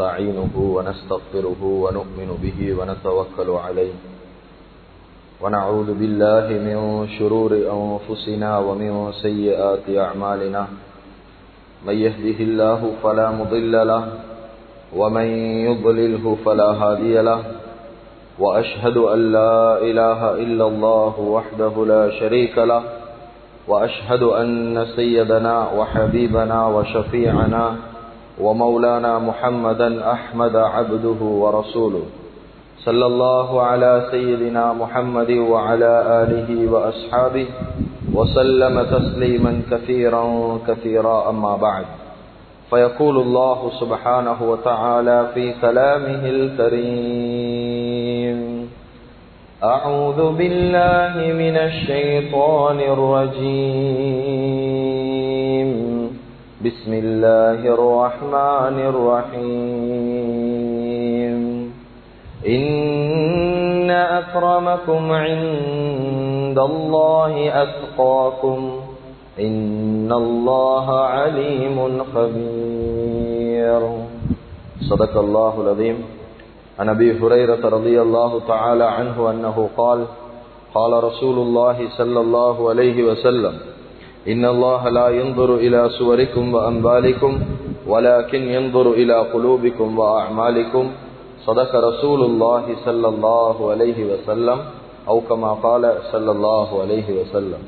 ونستعينه ونستغفره ونؤمن به ونتوكل عليه ونعوذ بالله من شرور أنفسنا ومن سيئات أعمالنا من يهده الله فلا مضل له ومن يضلله فلا هادي له وأشهد أن لا إله إلا الله وحده لا شريك له وأشهد أن سيدنا وحبيبنا وشفيعنا ومولانا محمدا أحمد عبده ورسوله صلى الله على سيدنا محمد وعلى آله وأصحابه وسلم تسليما كثيرا كثيرا أما بعد فيقول الله سبحانه وتعالى في كلامه الكريم أعوذ بالله من الشيطان الرجيم بسم الله الرحمن الرحيم إن أكرمكم عند الله أتقاكم إن الله عليم خبير صدق الله العظيم عن أبي هريرة رضي الله تعالى عنه أنه قال قال رسول الله صلى الله عليه وسلم إن الله لا ينظر إلى صوركم وأنبالكم ولكن ينظر إلى قلوبكم وأعمالكم صدق رسول الله صلى الله عليه وسلم أو كما قال صلى الله عليه وسلم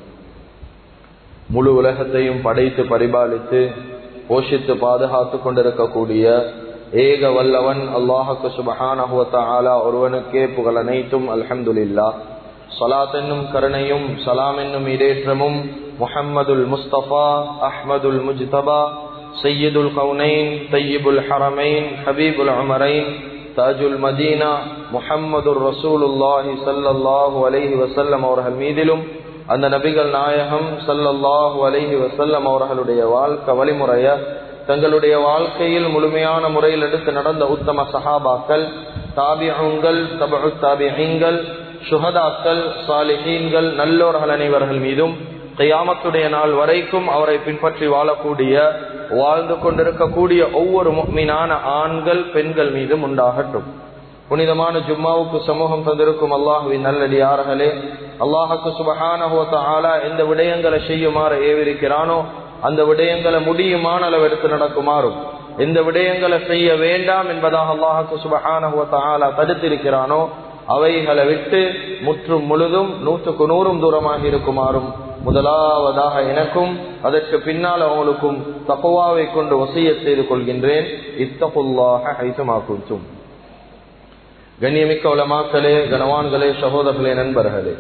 முழு உலகத்தையும் படைத்து பரிபாலித்து போஷித்து பாதுகாத்து கொண்டிருக்கக்கூடிய ஏக வல்லவன் அல்லாஹுக்கு சுபஹானஹுவத்தாலா ஒருவனுக்கே புகழ் அனைத்தும் அல்ஹம்துலில்லா சலாத் என்னும் கருணையும் சலாம் என்னும் இடேற்றமும் முஹம்மதுல் முஸ்தபா அஹ்மதுல் முஜ்தபா சையீதுல் கவுனைன் தையீபுல் ஹரமைன் ஹபீபுல் அமரைன் தாஜுல் மதீனா முஹம்மதுர் ரசூலுல்லாஹி சல்லல்லாஹு அலைஹி வசல்லம் அவர்கள் மீதிலும் அந்த நபிகள் நாயகம் சல்லல்லாஹு அலைஹி வசல்லம் அவர்களுடைய வாழ்க்கை வழிமுறைய தங்களுடைய வாழ்க்கையில் முழுமையான முறையில் எடுத்து நடந்த உத்தம சஹாபாக்கள் தாபியங்கள் தபு தாபியங்கள் சுகதாக்கள் சாலிஹீன்கள் நல்லோர்கள் அனைவர்கள் மீதும் கையாமத்துடைய நாள் வரைக்கும் அவரை பின்பற்றி வாழக்கூடிய வாழ்ந்து கொண்டிருக்கக்கூடிய ஒவ்வொரு மீனான ஆண்கள் பெண்கள் மீதும் உண்டாகட்டும் புனிதமான ஜும்மாவுக்கு சமூகம் தந்திருக்கும் அல்லாஹுவின் நல்லடியார்களே அல்லாஹுக்கு சுபஹானஹுவத்த ஆலா எந்த விடயங்களை செய்யுமாறு ஏவிருக்கிறானோ அந்த விடயங்களை முடியுமான அளவு எடுத்து நடக்குமாறும் எந்த விடயங்களை செய்ய வேண்டாம் என்பதாக அல்லாஹுக்கு சுபஹானஹுவத்த ஆலா தடுத்திருக்கிறானோ அவைகளை விட்டு முற்றும் முழுதும் நூற்றுக்கு நூறும் தூரமாக இருக்குமாறும் முதலாவதாக எனக்கும் அதற்கு பின்னால் அவங்களுக்கும் தப்புவாவை கொண்டு வசிய செய்து கொள்கின்றேன் இத்தகுல்லாக ஹைசமாக்கும் கண்ணியமிக்க உலமாக்களே கனவான்களே சகோதரர்களே நண்பர்களே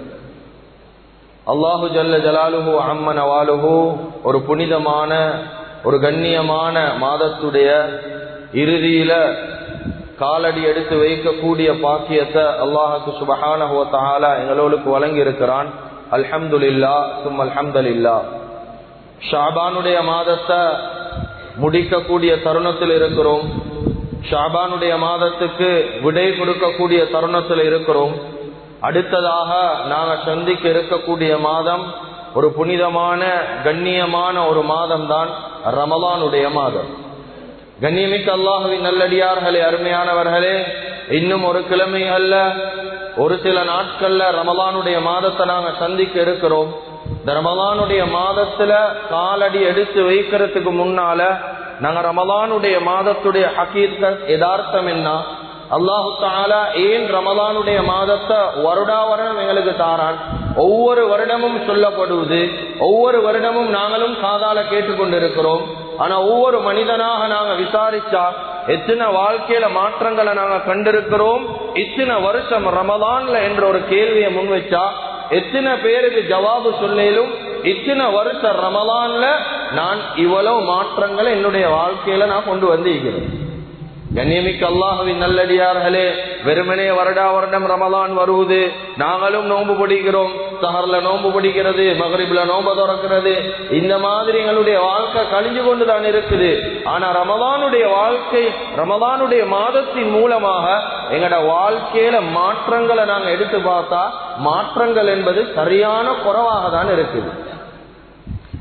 அல்லாஹு ஜல்ல ஜலாலுஹு அம்மன் அவாலுஹு ஒரு புனிதமான ஒரு கண்ணியமான மாதத்துடைய இறுதியில காலடி எடுத்து வைக்கக்கூடிய பாக்கியத்தை அல்லாஹுக்கு சுபஹானஹுவத்தாலா எங்களோளுக்கு வழங்கி இருக்கிறான் அல்ஹம்துலில்லா சும் அல்ஹம்துலில்லா ஷாபானுடைய மாதத்தை முடிக்கக்கூடிய தருணத்தில் இருக்கிறோம் ஷாபானுடைய மாதத்துக்கு விடை கொடுக்கக்கூடிய தருணத்தில் இருக்கிறோம் அடுத்ததாக நாங்கள் சந்திக்க இருக்கக்கூடிய மாதம் ஒரு புனிதமான கண்ணியமான ஒரு மாதம் தான் ரமலானுடைய மாதம் கண்ணியமிக்க அல்லாஹுவின் நல்லடியார்களே அருமையானவர்களே இன்னும் ஒரு கிழமை அல்ல ஒரு சில நாட்கள்ல ரமலானுடைய மாதத்தை நாங்க சந்திக்க இருக்கிறோம் இந்த ரமலானுடைய மாதத்துல காலடி எடுத்து வைக்கிறதுக்கு முன்னால நாங்க ரமலானுடைய மாதத்துடைய ஹக்கீர்கத் யதார்த்தம் என்ன அல்லாஹு தாலா ஏன் ரமலானுடைய மாதத்தை வருடா வருடம் எங்களுக்கு தாரான் ஒவ்வொரு வருடமும் சொல்லப்படுவது ஒவ்வொரு வருடமும் நாங்களும் காதால கேட்டுக்கொண்டிருக்கிறோம் ஆனா ஒவ்வொரு மனிதனாக நாங்க விசாரிச்சா எத்தனை வாழ்க்கையில மாற்றங்களை நாங்க கண்டிருக்கிறோம் இத்தனை வருஷம் ரமலான்ல என்ற ஒரு கேள்வியை முன்வச்சா எத்தனை பேருக்கு ஜவாபு சொல்லும் இத்தனை வருஷ ரமலான்ல நான் இவ்வளவு மாற்றங்களை என்னுடைய வாழ்க்கையில நான் கொண்டு வந்திருக்கிறேன் கண்ணியமிக்க அல்லாஹுவின் நல்லடியார்களே வெறுமனே வருடா வருடம் ரமலான் வருவது நாங்களும் நோன்பு பிடிக்கிறோம் சஹர்ல நோன்பு பிடிக்கிறது மகரிப்ல நோன்பு திறக்கிறது இந்த மாதிரி எங்களுடைய வாழ்க்கை கழிஞ்சு கொண்டு தான் இருக்குது ஆனா ரமலானுடைய வாழ்க்கை ரமலானுடைய மாதத்தின் மூலமாக எங்கட வாழ்க்கையில மாற்றங்களை நாங்க எடுத்து பார்த்தா மாற்றங்கள் என்பது சரியான குறைவாக தான் இருக்குது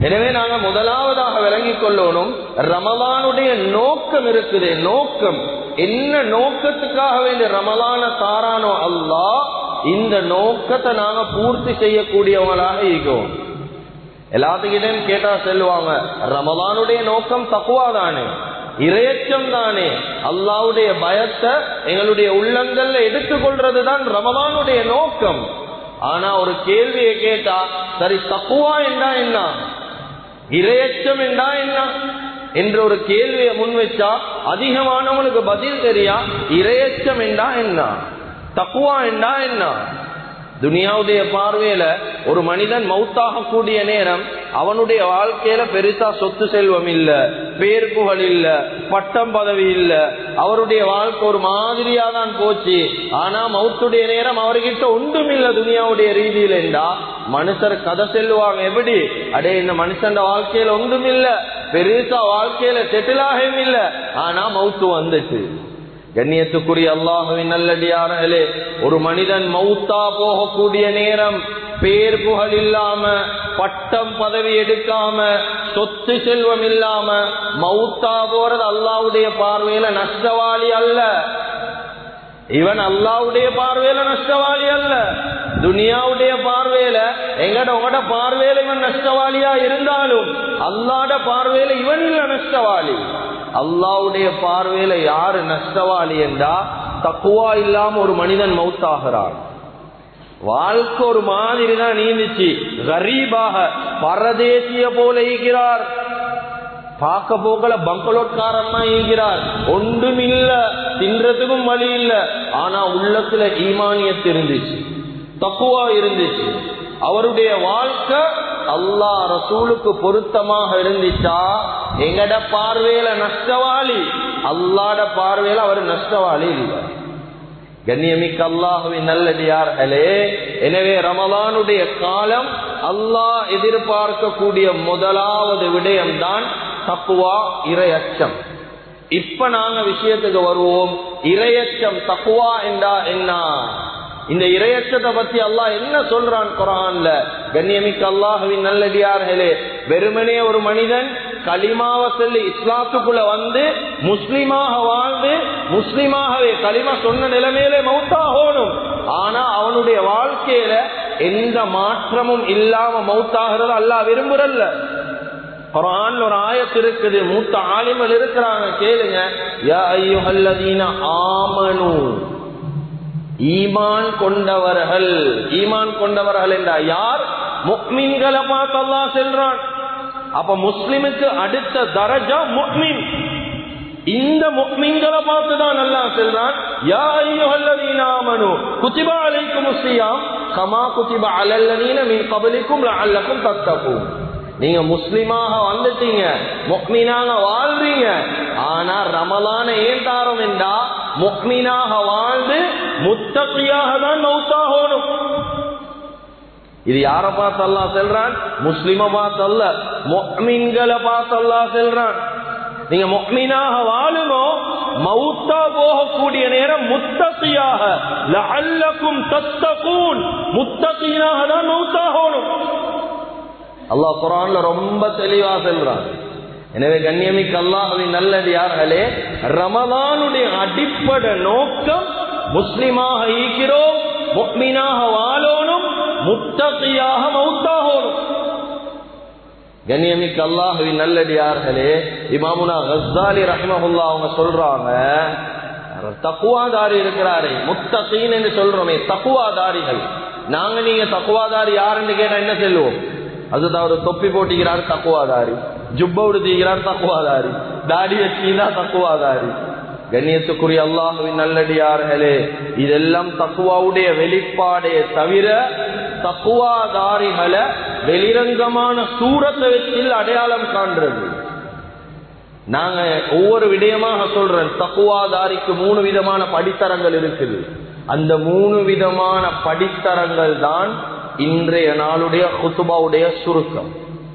எனவே நாங்க முதலாவதாக விளங்கிக் கொள்ளணும் ரமலானுடைய நோக்கம் இருக்குது நோக்கம் என்ன நோக்கத்துக்காக வேண்டிய ரமலான தாரானோ அல்லாஹ் இந்த நோக்கத்தை நாங்க பூர்த்தி செய்யக்கூடியவங்களாக இருக்கோம் எல்லாத்துக்கிட்டையும் கேட்டா செல்லுவாங்க ரமலானுடைய நோக்கம் தக்குவா தானே இரையச்சம் தானே அல்லாவுடைய பயத்தை எங்களுடைய உள்ளங்கள்ல எடுத்துக்கொள்றது தான் ரமலானுடைய நோக்கம் ஆனா ஒரு கேள்வியை கேட்டா சரி தக்குவா என்றா என்ன இரையச்சம் என்றா என்ன என்ற ஒரு கேள்வியை முன்வச்சா அதிகமானவங்களுக்கு பதில் தெரியா இரையச்சம் என்றா என்ன தக்குவா என்றா என்ன துனியாவுடைய பார்வையில ஒரு மனிதன் மௌத்தாக கூடிய நேரம் அவனுடைய வாழ்க்கையில பெருசா சொத்து செல்வம் இல்ல பேர் புகழ் இல்ல பட்டம் பதவி இல்ல அவருடைய வாழ்க்கை ஒரு மாதிரியா தான் போச்சு ஆனா மௌத்துடைய நேரம் அவர்கிட்ட ஒன்றும் இல்ல துனியாவுடைய ரீதியில என்றா மனுஷர் கதை செல்லுவாங்க எப்படி அடே இந்த மனுஷன் வாழ்க்கையில ஒன்றும் இல்ல பெருசா வாழ்க்கையில செட்டில் ஆகவும் இல்ல ஆனா மௌத்து வந்துட்டு கண்ணியத்துக்குரிய அல்லாஹுவின் நல்லடியார்களே ஒரு மனிதன் மௌத்தா போகக்கூடிய நேரம் பேர் புகழ் இல்லாம பட்டம் பதவி எடுக்காம சொத்து செல்வம் இல்லாம மௌத்தா போறது அல்லாவுடைய பார்வையில நஷ்டவாளி அல்ல இவன் அல்லாவுடைய பார்வையில நஷ்டவாளி அல்ல துனியாவுடைய பார்வையில எங்கட உங்களோட பார்வையில இவன் நஷ்டவாளியா இருந்தாலும் அல்லாட பார்வையில இவன் இல்ல நஷ்டவாளி அல்லாவுடைய பார்வையில யாரு நஷ்டவாளி என்றா தக்குவா இல்லாம ஒரு மனிதன் மௌத்தாகிறான் வாழ்க்கை ஒரு மாதிரி தான் நீந்துச்சு கரீபாக பரதேசிய போல ஈகிறார் பார்க்க போக்கல பங்களோட்காரன் தான் ஈகிறார் ஒன்றும் இல்ல தின்றதுக்கும் வழி இல்ல ஆனா உள்ளத்துல ஈமானியத்து இருந்துச்சு தக்குவா இருந்துச்சு அவருடைய வாழ்க்கை அல்லா ரசூலுக்கு பொருத்தமாக இருந்துச்சா எங்கட பார்வையில நஷ்டவாளி அல்லாட பார்வையில அவர் நஷ்டவாளி இல்லை கண்ணியமிக்க அல்லாஹுவின் நல்லடியார்களே எனவே ரமலானுடைய காலம் அல்லாஹ் எதிர்பார்க்கக்கூடிய முதலாவது விடயம்தான் தப்புவா இரையச்சம் இப்ப நாங்க விஷயத்துக்கு வருவோம் இரையச்சம் தக்குவா என்றா என்ன இந்த இரையச்சத்தை பத்தி அல்லாஹ் என்ன சொல்றான் குரான்ல கண்ணியமிக்க அல்லாஹுவின் நல்லடியார்களே வெறுமனே ஒரு மனிதன் களிமாவை சொல்லி இஸ்லாத்துக்குள்ள வந்து முஸ்லிமாக வாழ்ந்து முஸ்லிமாகவே களிமா சொன்ன நிலைமையிலே மௌத்தாகணும் ஆனா அவனுடைய வாழ்க்கையில எந்த மாற்றமும் இல்லாம மௌத்தாகிறது அல்லாஹ் விரும்புறல்ல குரான் ஒரு ஆயத்து இருக்குது மூத்த ஆலிமல் இருக்கிறாங்க கேளுங்க யா ஐயுஹல்லதீன ஆமனு ஈமான் கொண்டவர்கள் ஈமான் கொண்டவர்கள் என்றா யார் முக்மீன்களை பார்த்து அல்லாஹ் செல்றான் அப்ப முஸ்லிமுக்கு அடுத்த தரஜா முக்மின் இந்த முக்மீன்களை பார்த்து தான் நல்லா செல்றான் யா ஐயுஹல்லதீன ஆமனு குதிபா அலைக்கும் ஸியாம் கமா குதிபா அலல்லதீன மின் கபலிக்கும் லஅல்லக்கும் தத்தகூன் நீங்க முஸ்லிமாக வந்துட்டீங்க மொக்மீனாக வாழ்றீங்க ஆனா ரமலான ஏன் தாரம் என்றா மொக்மீனாக வாழ்ந்து முத்தகையாக தான் மௌத்தாகணும் இது யார பார்த்து அல்லா செல்றான் முஸ்லிம பார்த்து அல்ல மொக்மீன்களை பார்த்து அல்லா செல்றான் நீங்க மொக்மீனாக வாழுமோ மௌத்தா போகக்கூடிய நேரம் முத்தகையாக லஅல்லக்கும் தத்தகூன் முத்தகீனாக தான் மௌத்தாகணும் அல்லாஹ் குரான்ல ரொம்ப தெளிவா செல்றான் எனவே கண்ணியமிக்க அல்லாஹின் நல்லடியார்களே ரமலானுடைய அடிப்படை நோக்கம் முஸ்லிமாக ஈக்கிறோம் முக்மீனாக வாழணும் முத்தகையாக மௌத்தாகணும் கண்ணியமிக்க அல்லாஹுவின் நல்லடியார்களே இமாமுனா கஸ்தாலி ரஹ்மஹுல்லா அவங்க சொல்றாங்க தக்குவாதாரி இருக்கிறாரே முத்தகீன் என்று சொல்றோமே தக்குவாதாரிகள் நாங்க நீங்க தக்குவாதாரி யாருன்னு கேட்டா என்ன சொல்லுவோம் அதுதான் அவர் தொப்பி போட்டிக்கிறார் தக்குவாதாரி ஜுப்ப உடுத்திக்கிறார் தக்குவாதாரி தாடி வச்சுனா தக்குவாதாரி கண்ணியத்துக்குரிய அல்லாஹுவின் நல்லடியார்களே இதெல்லாம் தக்குவாவுடைய வெளிப்பாடே தவிர தக்குவாதாரிகளை வெளிரங்கமான சூரத்தை வச்சு அடையாளம் காண்றது நாங்க ஒவ்வொரு விடயமாக சொல்றேன் தக்குவாதாரிக்கு மூணு விதமான படித்தரங்கள் இருக்குது அந்த மூணு விதமான படித்தரங்கள் தான் இன்றைய நாளுடைய குத்துபாவுடைய சுருக்கம்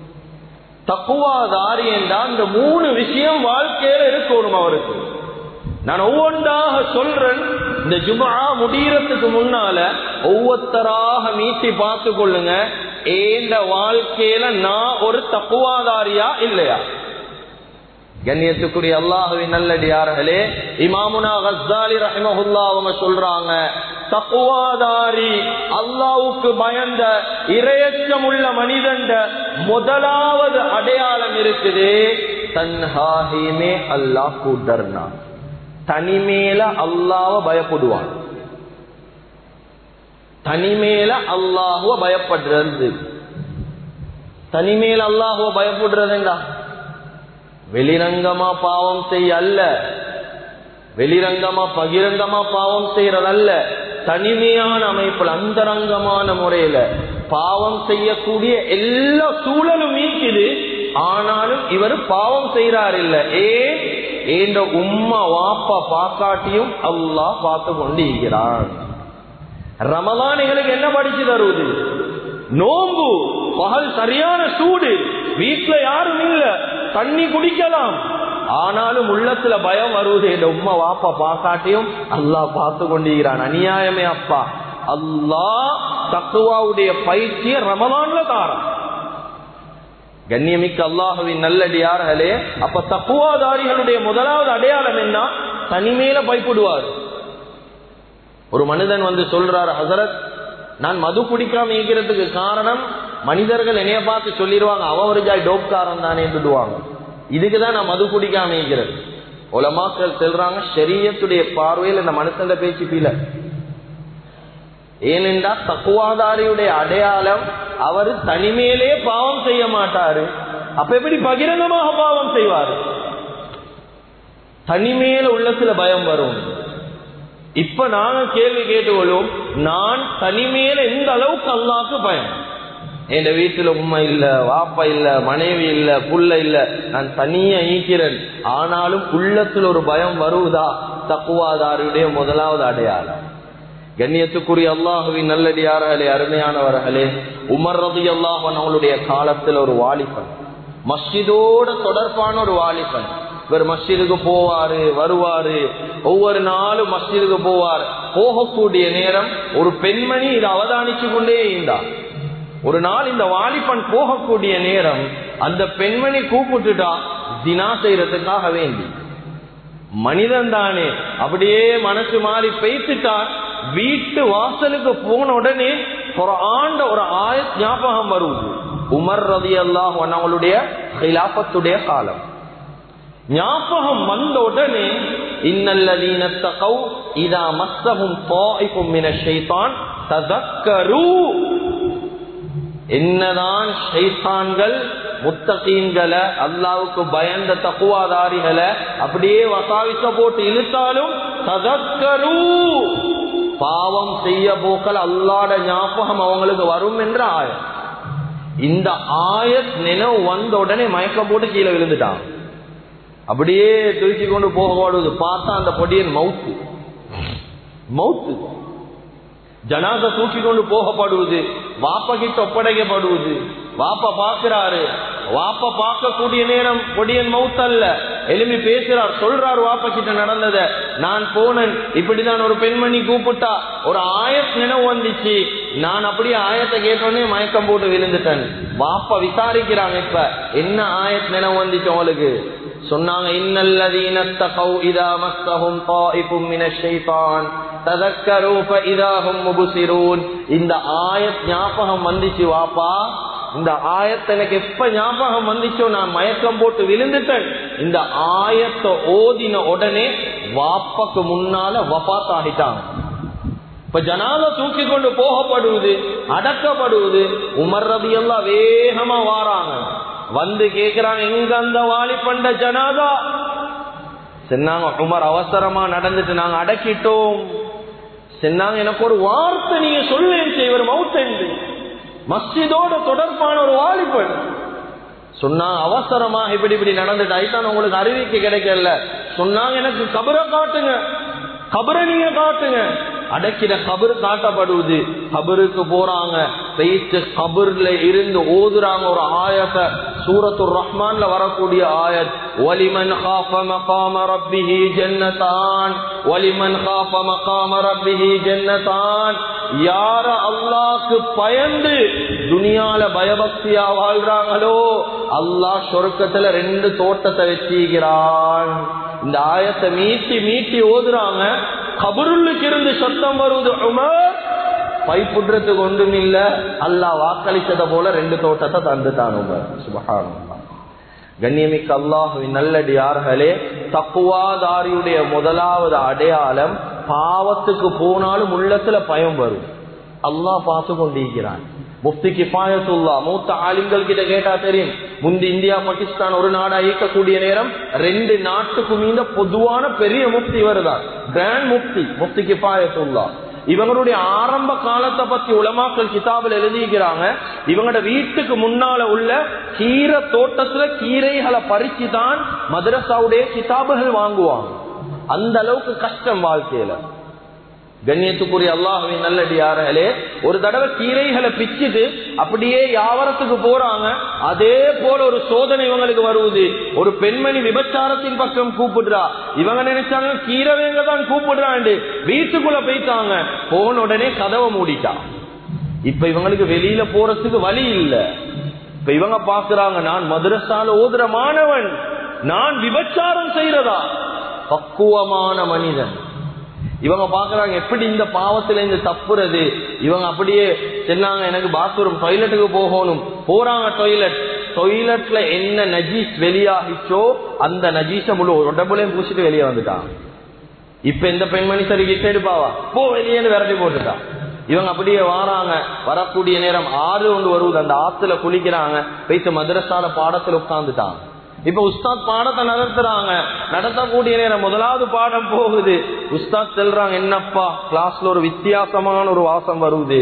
தக்குவாதாரி என்றால் இந்த மூணு விஷயம் வாழ்க்கையில இருக்கணும் அவருக்கு நான் ஒவ்வொன்றாக சொல்றேன் இந்த ஜுமா முடியறதுக்கு முன்னால ஒவ்வொருத்தராக மீட்டி பார்த்து கொள்ளுங்க ஏந்த வாழ்க்கையில நான் ஒரு தப்புவாதாரியா இல்லையா கண்ணியத்துக்குரிய அல்லாஹுவின் நல்லடியார்களே இமாமுனா கஸ்தாலி ரஹிமஹுல்லா அவங்க சொல்றாங்க தக்குவாதாரி அல்லாவுக்கு பயந்த இரையச்சம் உள்ள மனிதன் முதலாவது அடையாளம் இருக்குது தன்ஹாஹிமே அல்லாஹ் கூட்டர்னா தனிமேல அல்லாவ பயப்படுவான் தனிமேல அல்லாஹுவ பயப்படுறது தனிமேல அல்லாஹுவ பயப்படுறதுண்டா வெளிரங்கமா பாவம் செய்ய அல்ல வெளிரங்கமா பகிரங்கமா பாவம் செய்யறதல்ல தனிமையான அமைப்புல அந்தரங்கமான முறையில பாவம் செய்யக்கூடிய எல்லா சூழலும் நீக்குது ஆனாலும் இவர் பாவம் செய்யறார் இல்ல ஏன் ஏண்ட உம்மா வாப்பா பாக்காட்டியும் அல்லாஹ் பார்த்து கொண்டு இருக்கிறான் ரமலானிகளுக்கு என்ன படிச்சு தருவது நோம்பு பகல் சரியான சூடு வீட்டுல யாரும் இல்ல தண்ணி குடிக்கலாம் ஆனாலும் உள்ளத்துல பயம் வருவது என் உம்மா வாப்பா பாக்காட்டியும் அல்லாஹ் பார்த்து கொண்டிருக்கிறான் அநியாயமே அப்பா அல்லாஹ் தக்குவாவுடைய பயிற்சிய ரமலான்ல தாரான் கண்ணியமிக்க அல்லாஹுவின் நல்லடியார்களே அப்ப தக்குவாதாரிகளுடைய முதலாவது அடையாளம் என்ன தனிமேல பயப்படுவார் ஒரு மனிதன் வந்து சொல்றாரு ஹசரத் நான் மது குடிக்காம இருக்கிறதுக்கு காரணம் மனிதர்கள் என்னைய பார்த்து சொல்லிடுவாங்க அவன் ஒரு ஜாய் டோப்காரன் தானே சொல்லுவாங்க இதுக்குதான் நான் மது குடிக்காம இருக்கிறது உலமாக்கள் செல்றாங்க ஷரியத்துடைய பார்வையில் இந்த மனுஷன் பேச்சு பீல ஏனென்றா தக்குவாதாரியுடைய அடையாளம் அவர் தனிமேலே பாவம் செய்ய மாட்டாரு அப்ப எப்படி பகிரங்கமாக பாவம் செய்வாரு தனிமேல உள்ளத்துல பயம் வரும் இப்ப நாங்க கேள்வி கேட்டுக்கொள்வோம் நான் தனிமேல எந்த அளவுக்கு அல்லாக்கு பயம் என் வீட்டுல உண்மை இல்ல வாப்பா இல்ல மனைவி இல்ல புள்ள இல்ல நான் தனியா ஈக்கிறேன் ஆனாலும் உள்ளத்துல ஒரு பயம் வருவதா தக்குவாதாருடைய முதலாவது அடையாளம் கண்ணியத்துக்குரிய அல்லாஹுவின் நல்லடியார்களே அருமையானவர்களே உமர் ரதி அல்லாஹன் அவங்களுடைய காலத்துல ஒரு வாலிபன் மஸ்ஜிதோட தொடர்பான ஒரு வாலிபன் இவர் மஸ்ஜிதுக்கு போவாரு வருவாரு ஒவ்வொரு நாளும் மஸ்ஜிதுக்கு போவார் போகக்கூடிய நேரம் ஒரு பெண்மணி இதை அவதானிச்சு கொண்டே இருந்தார் ஒரு நாள் இந்த வாலிபன் போகக்கூடிய நேரம் அந்த பெண்மணி கூப்பிட்டுட்டா தினா செய்யறதுக்காக வேண்டி மனிதன் தானே அப்படியே மனசு மாறி பெய்த்துட்டார் வீட்டு வாசலுக்கு போன உடனே ஒரு ஆண்ட ஒரு ஆய ஞாபகம் வருவது உமர் ரதி அல்லாஹ் அவங்களுடைய ஹிலாபத்துடைய காலம் ஞாபகம் வந்த உடனே இன்னல்லதீன தகவ் இதா மஸ்ஸஹும் தாயிஃபும் மின ஷைத்தான் ததக்கரு என்னதான் ஷைத்தான்கள் முத்தகீன்களை அல்லாவுக்கு பயந்த தக்குவாதாரிகளை அப்படியே வசாவிக்க போட்டு இழுத்தாலும் ததக்கரு பாவம் செய்ய போக்கள் அல்லாட ஞாபகம் அவங்களுக்கு வரும் என்ற ஆயத் இந்த ஆயத் நினைவு வந்த உடனே மயக்கம் போட்டு கீழே விழுந்துட்டான் அப்படியே தூக்கி கொண்டு போகப்படுவது பார்த்தா அந்த பொடியன் மவுத்து மவுத்து ஜனாத தூக்கி கொண்டு போகப்படுவது வாப்ப கிட்ட ஒப்படைக்கப்படுவது வாப்ப பாக்குறாரு வாப்ப பார்க்கக்கூடிய நேரம் பொடியன் மவுத்தல்ல எலும்பி பேசுறார் சொல்றார் வாப்ப கிட்ட நடந்தத நான் போனேன் இப்படிதான் ஒரு பெண்மணி கூப்பிட்டா ஒரு ஆயத் நினைவு வந்துச்சு நான் அப்படியே ஆயத்தை கேட்டோடனே மயக்கம் போட்டு விழுந்துட்டேன் வாப்ப விசாரிக்கிறாங்க இப்ப என்ன ஆயத் நினைவு வந்துச்சு உங்களுக்கு சொன்னாங்க இன்னல்லதீன தகவ் இதா மஸ்தஹும் தாயிஃபும் மினஷ் ஷைத்தான் ததக்கரு ஃபஇதாஹும் முபசிரூன் இந்த ஆயத் ஞாபகம் வந்துச்சு வாப்பா இந்த ஆயத்தை எனக்கு எப்ப ஞாபகம் வந்துச்சோ நான் மயக்கம் போட்டு விழுந்துட்டேன் இந்த ஆயத்தை ஓதின உடனே வாப்பக்கு முன்னால வபாத் ஆகிட்டாங்க இப்ப ஜனால தூக்கி கொண்டு போகப்படுவது அடக்கப்படுவது உமர் ரபி எல்லாம் வேகமா வாராங்க வந்து கேக்குறாங்க எங்க அந்த வாலிபண்ட ஜனாதா சொன்னாங்க உமர் அவசரமா நடந்துட்டு நாங்க அடக்கிட்டோம் சொன்னாங்க எனக்கு ஒரு வார்த்தை நீங்க சொல்லேன் இவர் மவுத்தென்று மஸ்ஜிதோட தொடர்பான ஒரு வாலிபன் சொன்னாங்க அவசரமா இப்படி இப்படி நடந்துட்டு ஐத்தான் உங்களுக்கு அறிவிக்க கிடைக்கல சொன்னாங்க எனக்கு கபரை காட்டுங்க கபரை நீங்க காட்டுங்க அடக்கிற கபரு காட்டப்படுவது கபருக்கு போறாங்க பெய்த்து கபர்ல இருந்து ஓதுறாங்க ஒரு ஆயத்தை சூரத்து ரஹ்மான்ல வரக்கூடிய ஆயத் வலிமன் காஃப மகாம ரப்பிஹி ஜன்னதான் வலிமன் காஃப மகாம ரப்பிஹி ஜன்னதான் யார அல்லாக்கு பயந்து துனியால பயபக்தியா வாழ்றாங்களோ அல்லாஹ் சொர்க்கத்துல ரெண்டு தோட்டத்தை வச்சிருக்கிறான் இந்த ஆயத்தை மீட்டி மீட்டி ஓதுறாங்க கபருள்ளுக்கு இருந்து சத்தம் வருவது உமர் பைப்புடுறதுக்கு ஒன்றும் இல்ல அல்லாஹ் வாக்களிச்சத போல ரெண்டு தோட்டத்தை தந்துட்டான் உமர் சுபகானம் கண்ணியமிக்க அல்லாஹுவின் நல்லடியார்களே தக்குவாதாரியுடைய முதலாவது அடையாளம் பாவத்துக்கு போனாலும் உள்ளத்துல பயம் வரும் அல்லாஹ் பார்த்து கொண்டிருக்கிறான் முஃப்தி கிஃபாயத்துல்லா மூத்த ஆலிம்கள் கிட்ட கேட்டா தெரியும் முந்தி இந்தியா பாகிஸ்தான் ஒரு நாடா இயக்கக்கூடிய நேரம் ரெண்டு நாட்டுக்கு மீந்த பொதுவான பெரிய முஃப்தி வருதான் கிராண்ட் முஃப்தி முஃப்தி கிஃபாயத்துல்லா இவங்களுடைய ஆரம்ப காலத்தை பத்தி உலமாக்கள் கிதாபில் எழுதிக்கிறாங்க இவங்களோட வீட்டுக்கு முன்னால உள்ள கீரை தோட்டத்துல கீரைகளை பறிச்சு தான் மதரசாவுடைய கிதாபுகள் வாங்குவாங்க அந்த அளவுக்கு கஷ்டம் வாழ்க்கையில கண்ணியத்துக்குரிய அல்லாஹுவின் நல்லடியார்களே ஒரு தடவை கீரைகளை பிச்சுட்டு அப்படியே யாவரத்துக்கு போறாங்க அதே போல ஒரு சோதனை இவங்களுக்கு வருவது ஒரு பெண்மணி விபச்சாரத்தின் பக்கம் கூப்பிடுறா இவங்க நினைச்சாங்க கீரைவேங்க தான் கூப்பிடுறாண்டு வீட்டுக்குள்ள போயிட்டாங்க போன உடனே கதவை மூடிட்டா இப்ப இவங்களுக்கு வெளியில போறதுக்கு வழி இல்ல இப்ப இவங்க பாக்குறாங்க நான் மதுரசால ஓதுற மாணவன் நான் விபச்சாரம் செய்யறதா பக்குவமான மனிதன் இவங்க பாக்குறாங்க எப்படி இந்த பாவத்துல இருந்து தப்புறது இவங்க அப்படியே சொன்னாங்க எனக்கு பாத்ரூம் டாய்லெட்டுக்கு போகணும் போறாங்க டாய்லெட் டாய்லெட்ல என்ன நஜீஸ் வெளியாகிச்சோ அந்த நஜீஸ முழு உடம்புலையும் பூசிட்டு வெளியே வந்துட்டான் இப்ப இந்த பெண்மணி சரி கிட்ட எடுப்பாவா போ வெளியேன்னு விரட்டி போட்டுட்டான் இவங்க அப்படியே வாராங்க வரக்கூடிய நேரம் ஆறு ஒன்று வருவது அந்த ஆத்துல குளிக்கிறாங்க போயிட்டு மதரசால பாடத்துல உட்கார்ந்துட்டாங்க இப்ப உஸ்தாத் பாடத்தை நடத்துறாங்க நடத்தக்கூடிய நேரம் முதலாவது பாடம் போகுது உஸ்தாத் செல்றாங்க என்னப்பா கிளாஸ்ல ஒரு வித்தியாசமான ஒரு வாசம் வருது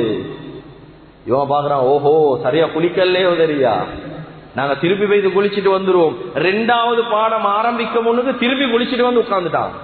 இவன் பாக்குறான் ஓஹோ சரியா குளிக்கலையோ தெரியா நாங்க திருப்பி போய் குளிச்சுட்டு வந்துருவோம் ரெண்டாவது பாடம் ஆரம்பிக்க முன்னுக்கு திருப்பி குளிச்சுட்டு வந்து உட்கார்ந்துட்டாங்க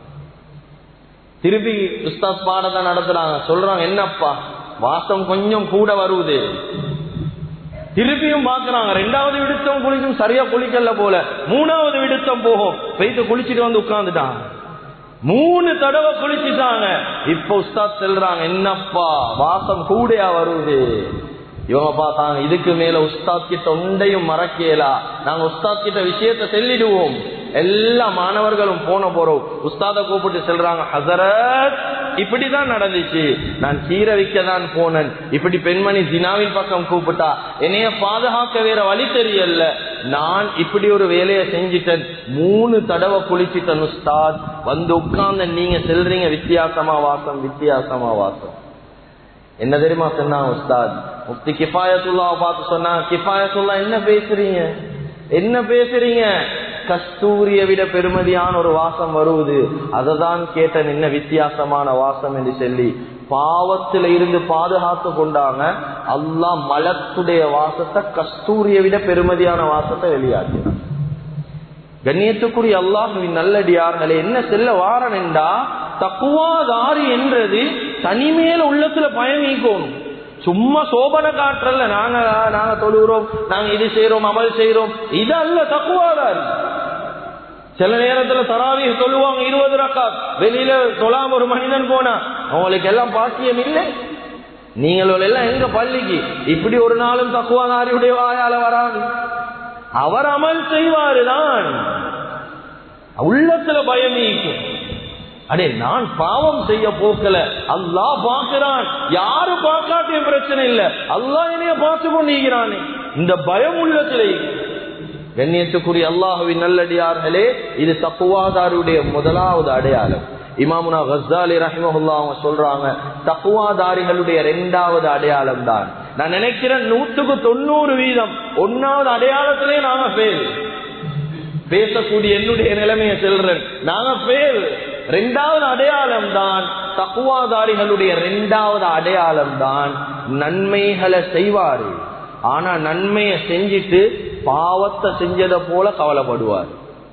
திருப்பி உஸ்தாத் பாடத்தை நடத்துறாங்க சொல்றாங்க என்னப்பா வாசம் கொஞ்சம் கூட வருவது திருப்பியும் பாக்குறாங்க ரெண்டாவது விடுத்தம் குளிக்கும் சரியா குளிக்கல போல மூணாவது விடுத்தம் போகும் போயிட்டு குளிச்சுட்டு வந்து உட்கார்ந்துட்டான் மூணு தடவை குளிச்சுட்டாங்க இப்ப உஸ்தாத் செல்றாங்க என்னப்பா வாசம் கூடையா வருது இவங்க பார்த்தாங்க இதுக்கு மேல உஸ்தாத் கிட்ட உண்டையும் மறக்கலா நாங்க உஸ்தாத் கிட்ட விஷயத்த சொல்லிடுவோம் எல்லா மாணவர்களும் போன போறோம் உஸ்தாத கூப்பிட்டு செல்றாங்க ஹசரத் இப்படிதான் நடந்துச்சு நான் கீரை விற்க தான் போனேன் இப்படி பெண்மணி ஜினாவின் பக்கம் கூப்பிட்டா என்னைய பாதுகாக்க வேற வழி தெரியல நான் இப்படி ஒரு வேலையை செஞ்சிட்டேன் மூணு தடவை குளிச்சிட்டேன் உஸ்தாத் வந்து உட்கார்ந்த நீங்க செல்றீங்க வித்தியாசமா வாசம் வித்தியாசமா வாசம் என்ன தெரியுமா சொன்னாங்க உஸ்தாத் முப்தி கிஃபாயத்துல்லா பார்த்து சொன்னாங்க கிஃபாயத்துல்லா என்ன பேசுறீங்க என்ன பேசுறீங்க கஸ்தூரிய விட பெருமதியான ஒரு வாசம் வருவது அததான் கேட்டேன் என்ன வித்தியாசமான வாசம் என்று சொல்லி பாவத்தில இருந்து பாதுகாத்து கொண்டாங்க அல்லா மலத்துடைய வாசத்தை கஸ்தூரிய விட பெருமதியான வாசத்தை வெளியாக்கினான் கண்ணியத்துக்குரிய அல்லாஹுவின் நல்லடியார்களே என்ன செல்ல வாரன் என்றா தக்குவாதாரி என்றது தனிமேல உள்ளத்துல பயணிக்கும் சும்மா சோபனை காற்றல்ல நாங்க நாங்க தொழுகிறோம் நாங்க இது செய்யறோம் அமல் செய்யறோம் இது அல்ல தக்குவாதாரி சில நேரத்துல தராவி சொல்லுவாங்க இருபது ரக்கா வெளியில தொழாம ஒரு மனிதன் போனா அவங்களுக்கு எல்லாம் பாக்கியம் இல்லை நீங்கள் எல்லாம் எங்க பள்ளிக்கு இப்படி ஒரு நாளும் தக்குவாதாரியுடைய வாயால வராது அவர் அமல் செய்வாருதான் உள்ளத்துல பயம் நீக்கும் அடே நான் பாவம் செய்ய போக்கல அல்லா பாக்குறான் யாரு பார்க்காட்டியும் பிரச்சனை இல்ல அல்லா என்னைய பார்த்து கொண்டிருக்கிறானே இந்த பயம் உள்ளத்திலே கண்ணியத்துக்குரிய அல்லாஹுவின் நல்லடியார்களே இது தப்புவாதாருடைய முதலாவது அடையாளம் இமாமுனா கஸ்தாலி ரஹிமஹுல்லா அவங்க சொல்றாங்க தப்புவாதாரிகளுடைய இரண்டாவது அடையாளம் தான் நான் நினைக்கிறேன் நூற்றுக்கு தொண்ணூறு வீதம் ஒன்னாவது அடையாளத்திலே நாங்க பேர் பேசக்கூடிய என்னுடைய நிலைமையை செல்றேன் நாங்க பேர் ரெண்டாவது அடையாளம் தான் தக்குவாதாரிகளுடைய ரெண்டாவது அடையாளம் தான் நன்மைகளை செய்வாரு ஆனா நன்மையை செஞ்சிட்டு பாவத்தை செஞ்சதை போல கவலைப்படுவார்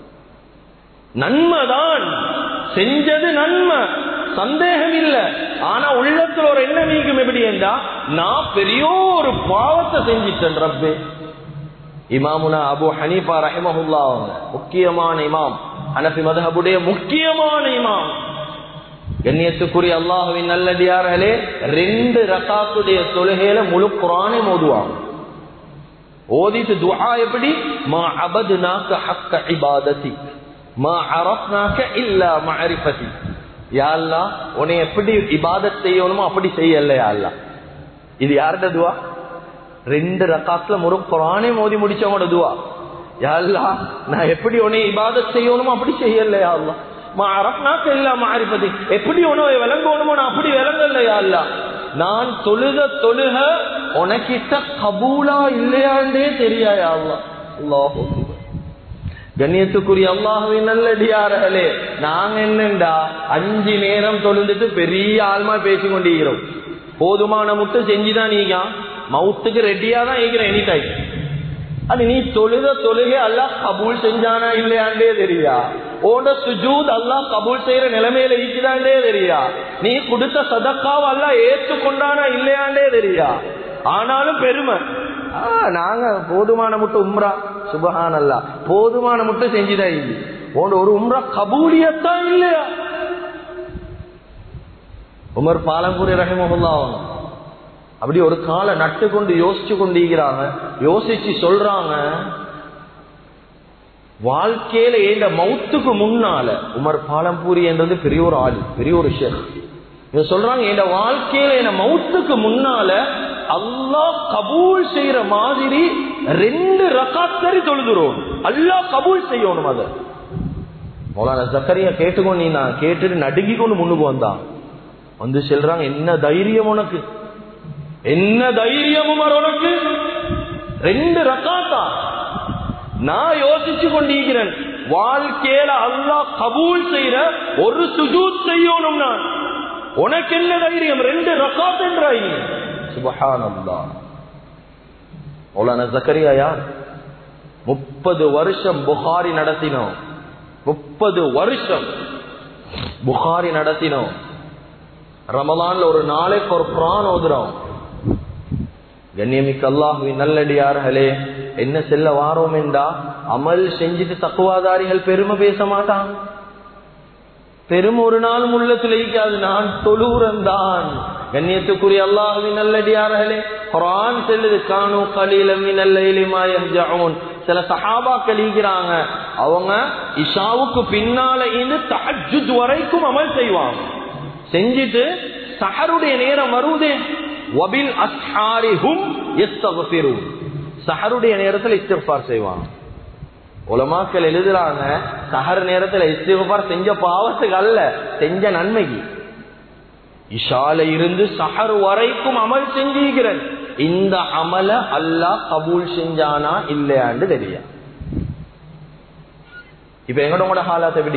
நன்மைதான் செஞ்சது நன்மை சந்தேகம் இல்ல ஆனா உள்ளத்துல ஒரு என்ன நீக்கும் எப்படி என்றா நான் பெரிய ஒரு பாவத்தை செஞ்சிட்டேன் ரப்பே இமாமுனா அபு ஹனீஃபா ரஹிமஹுல்லா அவங்க முக்கியமான இமாம் அனபி மதஹபுடைய முக்கியமான இமாம் கண்ணியத்துக்குரிய அல்லாஹுவின் நல்லடியார்களே ரெண்டு ரகாத்துடைய தொழுகையில முழு குரானே மோதுவாங்க ஓதிட்டு துஆ எப்படி மா அபதுனாக்க ஹக்க இபாததி மா அரஃப்னாக்க இல்லா மஅரிஃபதி யா அல்லாஹ் உன்னை எப்படி இபாதத் செய்யணுமோ அப்படி செய்யல யா அல்லாஹ் இது யாரோட துஆ ரெண்டு ரக்காத்துல முழு குரானே மோதி முடிச்சவங்களோட துஆ யா அல்லாஹ் நான் எப்படி உன்னை இபாதத் செய்யணுமோ அப்படி செய்யல யா அல்லாஹ் மா அரஃப்னாக்க இல்லா மஅரிஃபதி எப்படி உன்னை விளங்கணுமோ நான் அப்படி விளங்கல யா அல்லாஹ் நான் தொழுக தொழுக உனக்கிட்ட கபூலா இல்லையாண்டே தெரியாயா அல்லா அல்லாஹ் கண்ணியத்துக்குரிய அல்லாஹுவின் நல்லடியார்களே நாங்க என்னண்டா அஞ்சு நேரம் தொழுந்துட்டு பெரிய ஆள்மா பேசி கொண்டிருக்கிறோம் போதுமான முட்டு செஞ்சுதான் நீங்க மவுத்துக்கு ரெடியா தான் இருக்கிறேன் எனி டைம் அது நீ தொழுத தொழுகை அல்லாஹ் கபூல் செஞ்சானா இல்லையாண்டே தெரியா ஓட சுஜூத் அல்லாஹ் கபூல் செய்யற நிலைமையில இருக்குதாண்டே தெரியா நீ கொடுத்த சதக்காவை அல்லாஹ் ஏற்றுக்கொண்டானா இல்லையாண்டே தெரியா ஆனாலும் பெருமை ஆ, நாங்க போதுமான முட்டை உம்ரா சுபஹான் அல்லா போதுமான முட்டை செஞ்சுதான் இல்லை உன்னோட ஒரு உம்ரா கபூலியத்தான் இல்லையா உமர் பாலம்பூரி ரஹிமஹுல்லா அப்படி ஒரு காலை நட்டு கொண்டு யோசிச்சு கொண்டிருக்கிறாங்க யோசிச்சு சொல்றாங்க வாழ்க்கையில ஏண்ட மௌத்துக்கு முன்னால உமர் பாலம்பூரி என்றது பெரிய ஒரு ஆள் பெரிய ஒரு ஷேர் இவங்க சொல்றாங்க என் வாழ்க்கையில என்ன மௌத்துக்கு முன்னால அல்லாஹ் கபூல் செய்யற மாதிரி ரெண்டு ரக்காத் சரி தொழுதுறோம் அல்லாஹ் கபூல் செய்யணும் அத மௌலான ஜக்கரியா கேட்டுக்கொண்டு நான் கேட்டுட்டு நடுங்கி கொண்டு முன்னுக்கு வந்தான் வந்து சொல்றாங்க என்ன தைரியம் உனக்கு என்ன தைரியம் உமர் உனக்கு ரெண்டு ரக்காத்தா நான் யோசிச்சு கொண்டிருக்கிறேன் வாழ்க்கையில அல்லாஹ் கபூல் செய்யற ஒரு சுஜூத் செய்யணும் நான் உனக்கு என்ன தைரியம் ரெண்டு ரக்காத் என்றாய் சுபஹானல்லா மௌலான ஜக்கரியா யார் முப்பது வருஷம் புகாரி நடத்தினோம் முப்பது வருஷம் புகாரி நடத்தினோம் ரமலான்ல ஒரு நாளைக்கு ஒரு பிரான் ஓதுறோம் கண்ணியமிக்க அல்லாஹுவின் நல்லடியார்களே என்ன செல்ல வாரோம் என்றா அமல் செஞ்சுட்டு தக்குவாதாரிகள் பெருமை பேச மாட்டான் பெரும் ஒரு நாள் உள்ளத்தில் இருக்காது நான் தொழுறந்தான் கண்ணியத்துக்குரிய அல்லாஹுவின் நல்லடியார்களே குரான் செல்லுது கானு கலீலம் நல்ல சில சஹாபா கழிக்கிறாங்க அவங்க இஷாவுக்கு பின்னால இருந்து தஹஜுத் வரைக்கும் அமல் செய்வாங்க செஞ்சுட்டு சஹருடைய நேரம் வருவதே வபில் அஸ்ஹாரிஹும் யஸ்தக்ஃபிரூன் சஹருடைய நேரத்தில் இஸ்திக்ஃபார் செய்வாங்க உலமாக்கள் எழுதுறாங்க சஹர் நேரத்தில் இஸ்திஃபார் செஞ்ச பாவத்துக்கு அல்ல செஞ்ச நன்மைக்கு இஷால இருந்து சஹர் வரைக்கும் அமல் செஞ்சிருக்கிறேன் இந்த அமல அல்லாஹ் கபூல் செஞ்சானா இல்லையான்னு தெரியா இப்ப எங்களோட ஹாலாத்தை எப்படி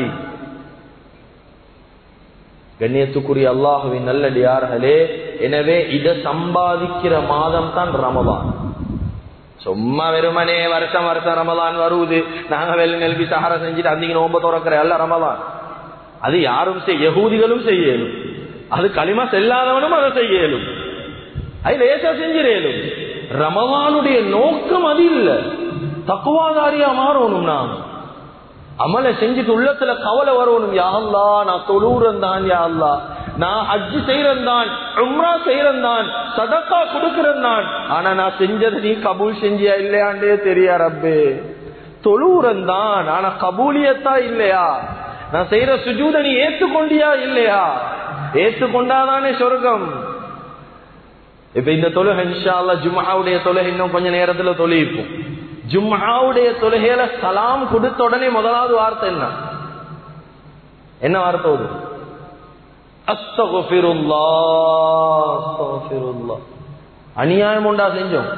கண்ணியத்துக்குரிய அல்லாஹுவின் நல்லடியார்களே எனவே இதை சம்பாதிக்கிற மாதம் தான் ரமதான் சும்மா வெறுமனே வருஷம் வருஷம் ரமதான் வருவது நாங்க வெள்ளி நெல்வி சஹர செஞ்சுட்டு அன்னைக்கு நோம்ப திறக்கிற அல்ல ரமதான் அது யாரும் செய்ய யகூதிகளும் செய்யலும் அது களிமா செல்லாதவனும் அதை செய்யலும் அது லேசா செஞ்சிடலும் ரமவானுடைய நோக்கம் அது இல்ல தக்குவாதாரியா மாறணும் நாம் அமலை செஞ்சுட்டு உள்ளத்துல கவலை வரணும் யாழ்லா நான் தொழுறன் தான் யாழ்லா நான் ஹஜ்ஜு செய்யறன் தான் உம்ரா செய்யறன் தான் சதக்கா கொடுக்கறன் தான் ஆனா நான் செஞ்சது நீ கபூல் செஞ்சியா இல்லையாண்டே தெரியா ரப்பே தொழுறன் தான் ஆனா கபூலியத்தா இல்லையா நான் செய்யற சுஜூத நீ ஏத்துக்கொண்டியா இல்லையா ஏத்துக்கொண்டாதானே சொர்க்கம் இப்ப இந்த தொழுகை இன்ஷா அல்லா ஜும்மாவுடைய தொழுகை இன்னும் கொஞ்ச நேரத்துல தொழிப்போம் ஜும்மாவுடைய தொழுகையில சலாம் கொடுத்த உடனே முதலாவது வார்த்தை என்ன என்ன வார்த்தை அது அஸ்தகுஃபிருல்லா அஸ்தகுஃபிருல்லா அநியாயம் உண்டா செஞ்சோம்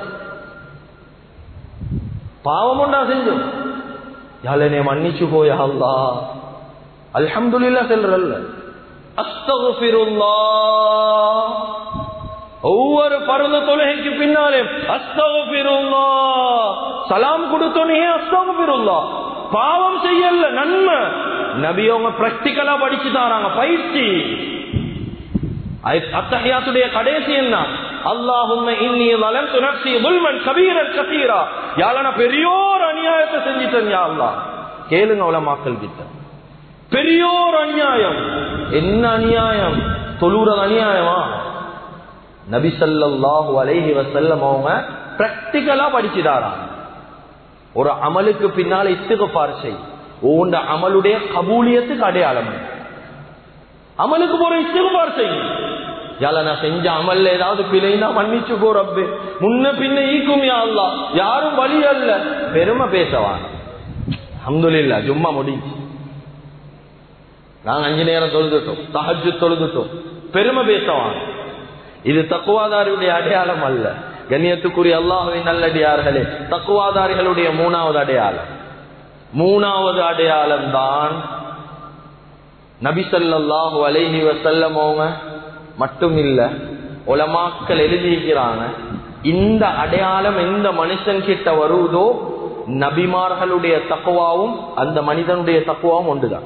பாவம் உண்டா செஞ்சோம் யாழனே மன்னிச்சு போய் அல்லா அல்ஹம்துலில்லா செல்றல்ல அஸ்தகுஃபிருல்லா ஒவ்வொரு பருவ தொழுகைக்கு பின்னாலே அஸ்தகுபிருல்லா சலாம் கொடுத்தோனே அஸ்தகுபிருல்லா பாவம் செய்யல நன்மை நபி அவங்க பிராக்டிக்கலா படிச்சு தாராங்க பயிற்சி அத்தகையாத்துடைய கடைசி என்ன அல்லாஹும்ம இன்னி வலந்து நப்சி முல்மன் கபீரன் கபீரா யாழன பெரியோர் அநியாயத்தை செஞ்சிட்டேன் யா அல்லாஹ் கேளுங்க அவ்வளவு மக்கள் கிட்ட பெரியோர் அநியாயம் என்ன அநியாயம் தொழுறது அநியாயமா நபி ஸல்லல்லாஹு அலைஹி வஸல்லம் அவங்க பிராக்டிகலா படிச்சுட்டாரா ஒரு அமலுக்கு பின்னால இஸ்திகஃபார் செய் உண்ட அமலுடைய கபூலியத்துக்கு அடையாளம் அமலுக்கு போற இஸ்திகஃபார் செய் யால நான் செஞ்ச அமல்ல ஏதாவது பிழைனா மன்னிச்சு போ ரப்பே முன்ன பின்ன ஈக்கும் யா அல்லாஹ் யாரும் வழி அல்ல பெருமை பேசவான் அல்ஹம்துலில்லாஹ் ஜும்மா முடிஞ்சு நாங்க அஞ்சு நேரம் தொழுதுட்டோம் தஹஜ்ஜு தொழுதுட்டோம் பெருமை பேசவான் இது தக்குவாதாரியுடைய அடையாளம் அல்ல கண்ணியத்துக்குரிய அல்லாஹுவின் நல்லடியார்களே தக்குவாதாரிகளுடைய மூணாவது அடையாளம் மூணாவது அடையாளம் தான் நபிசல்லாஹு அலைஹி வசல்லம் அவங்க மட்டும் இல்ல உலமாக்கள் எழுதியிருக்கிறாங்க இந்த அடையாளம் எந்த மனுஷன் கிட்ட வருவதோ நபிமார்களுடைய தக்குவாவும் அந்த மனிதனுடைய தக்குவாவும் ஒன்றுதான்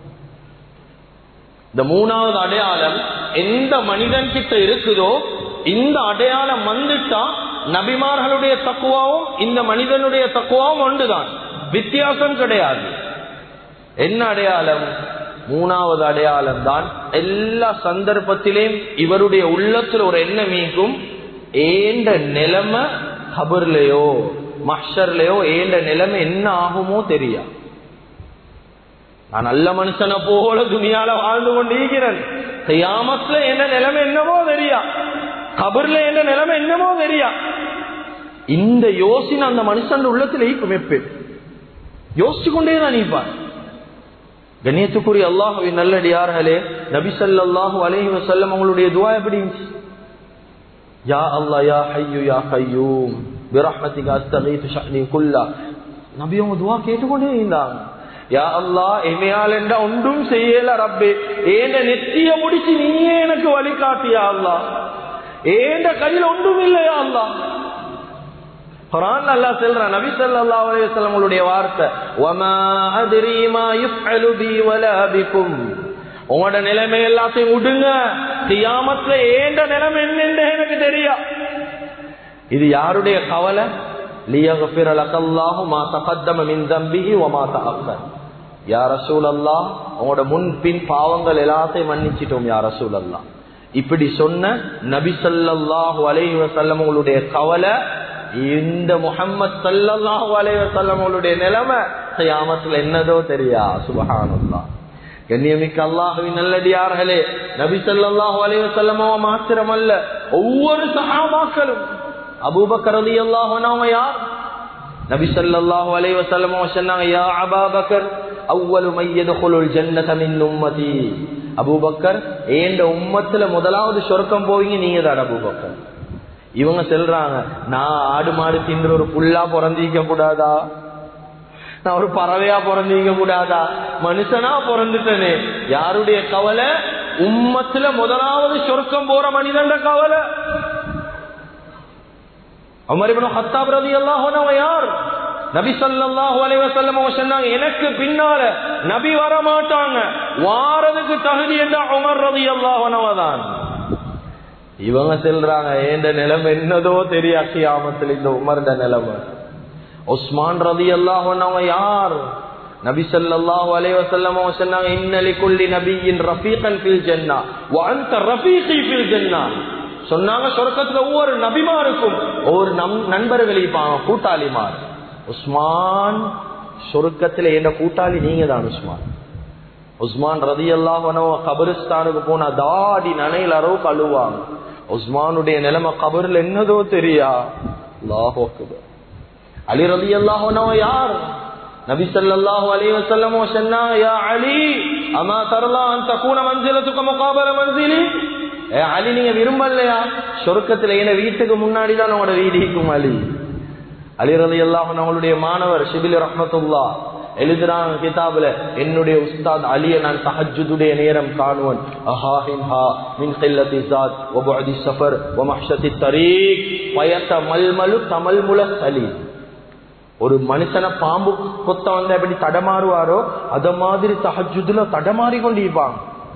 இந்த மூணாவது அடையாளம் எந்த மனிதன் கிட்ட இருக்குதோ இந்த அடையாளம் வந்துட்டா நபிமார்களுடைய தக்குவாவும் இந்த மனிதனுடைய தக்குவாவும் ஒன்றுதான் வித்தியாசம் கிடையாது என்ன அடையாளம் மூணாவது அடையாளம் தான் எல்லா சந்தர்ப்பத்திலேயும் இவருடைய உள்ளத்துல ஒரு எண்ணம் மீக்கும் ஏண்ட நிலைமை கபர்லயோ மஷர்லயோ ஏண்ட நிலைமை என்ன ஆகுமோ தெரியா நான் நல்ல மனுஷனை போல துணியால வாழ்ந்து கொண்டிருக்கிறேன் செய்யாமத்துல என்ன நிலைமை என்னமோ தெரியா கபர்ல என்ன நிலைமை என்னமோ தெரியா இந்த யோசனை அந்த மனுஷன் உள்ளத்துல ஈக்கும் எப்ப யோசிச்சு கொண்டே தான் நீப்பார் கண்ணியத்துக்குரிய அல்லாஹுவின் நல்லடியார்களே நபி ஸல்லல்லாஹு அலைஹி வஸல்லம் அவங்களுடைய துஆ எப்படி இருந்துச்சு யா அல்லாஹ் யா ஹய்யு யா கய்யூம் பிரஹ்மதிக அஸ்தகீது ஷஅனி குல்லா நபி அவங்க துஆ கேட்டுக்கொண்டே இருந்தாங்க யா அல்லாஹ் என்னையால் என்ற ஒன்றும் செய்யல ரப்பே ஏண்ட நெத்திய முடிச்சு நீயே எனக்கு வழிகாட்டியா அல்லாஹ் ஏண்ட கையில் ஒன்றும் இல்லையா அல்லாஹ் குரான் அல்லாஹ் சொல்றான் நபி ஸல்லல்லாஹு அலைஹி வஸல்லம் உங்களுடைய வார்த்தை வமா அத்ரி மா யுஃஅலு பி வலா பிகும் உங்களோட நிலைமை எல்லாத்தையும் விடுங்க கியாமத்துல ஏண்ட நிலைமை என்னன்னு எனக்கு தெரியா இது யாருடைய கவலை லியக்ஃபிர லக்கல்லாஹு மா தகத்தம மின் தம்பிஹி வ மா தஅக்கர் யா ரசூலல்லாஹ் உங்களோட முன் பின் பாவங்கள் எல்லாத்தையும் மன்னிச்சிட்டோம் யா ரசூலல்லாஹ் இப்படி சொன்ன நபி ஸல்லல்லாஹு அலைஹி வஸல்லம் உங்களுடைய கவலை இந்த முகம்மது சல்லல்லாஹு அலைஹி வஸல்லம் உங்களுடைய நிலைமை கியாமத்துல என்னதோ தெரியா சுபஹானல்லாஹ் கண்ணியமிக்க அல்லாஹுவின் நல்லடியார்களே நபி ஸல்லல்லாஹு அலைஹி வஸல்லம் மாத்திரமல்ல ஒவ்வொரு சஹாபாக்களும் அபூபக்கர் ரலியல்லாஹு அன்ஹு யார் நபி ஸல்லல்லாஹு அலைஹி வஸல்லம் சொன்னாங்க யா அபூபக்கர் அவ்வளு மன் யதுகுலுல் ஜன்னத மின் உம்மதி அபூபக்கர் ஏண்ட உம்மத்துல முதலாவது சொர்க்கம் போவீங்க நீங்க தான் அபூபக்கர் இவங்க சொல்றாங்க நான் ஆடு மாடு தின்ற ஒரு புல்லா பிறந்திக்க கூடாதா நான் ஒரு பறவையா பிறந்திக்க கூடாதா மனுஷனா பிறந்துட்டனே யாருடைய கவலை உம்மத்துல முதலாவது சொர்க்கம் போற மனிதன் கவலை அமரிபனும் ஹத்தாப் ரதி அல்லாஹ் யார் நபி சல்லாஹு அலைவசல்லம் சொன்னாங்க எனக்கு பின்னால நபி வர மாட்டாங்க வாரதுக்கு தகுதி என்ற உமர் ரதி அல்லாஹனவதான் இவங்க செல்றாங்க ஏண்ட நிலைமை என்னதோ தெரியா கியாமத்தில் இந்த உமர்ந்த நிலைமை உஸ்மான் ரதி அல்லாஹ் யார் நபி ஸல்லல்லாஹு அலைஹி வஸல்லம் சொன்னாங்க இன்னலி குல்லி நபியின் ரஃபீகன் ஃபில் ஜன்னah வ அன்த ரஃபீகி ஃபில் ஜன்னah சொன்னாங்க சொர்க்கத்துல ஒவ்வொரு நபிமாருக்கும் ஒவ்வொரு நண்பர்கள் இருப்பாங்க கூட்டாளிமார் உஸ்மான் சொர்க்கத்துல என்ன கூட்டாளி நீங்க தான் உஸ்மான் உஸ்மான் ரதி அல்லாஹனோ கபரிஸ்தானுக்கு போனா தாடி நனையில் அரவு கழுவாங்க உஸ்மானுடைய நிலைமை கபர்ல என்னதோ தெரியா அல்லாஹோ அலி ரதி அல்லாஹனோ யார் நபி ஸல்லல்லாஹு அலைஹி வஸல்லம் சொன்னாங்க யா அலி அமா தரலா அன் தகூன மன்சிலத்துக்கு முகாபல மன்சிலி ஏ அலி நீங்க விரும்பலையா சொர்க்கத்துல என்ன வீட்டுக்கு முன்னாடி தான் உங்களோட வீடு இருக்கும் அலி அலி ரலி அல்லாஹ் அவங்களுடைய மாணவர் ஷிபிலி ரஹ்மத்துல்லா எழுதுறாங்க கிதாபுல என்னுடைய உஸ்தாத் அலிய நான் தஹஜுடைய நேரம் காணுவன் அஹாஹின்ஹா மின் கில்லத்தி ஸாத் வ புஅதி ஸஃபர் வ மஹ்ஷத்தி தரீக் பயத மல்மலு தமல்முல சலி ஒரு மனுஷனை பாம்பு கொத்த வந்து எப்படி தடமாறுவாரோ அத மாதிரி தஹஜுதுல தடமாறி கொண்டு இருப்பாங்க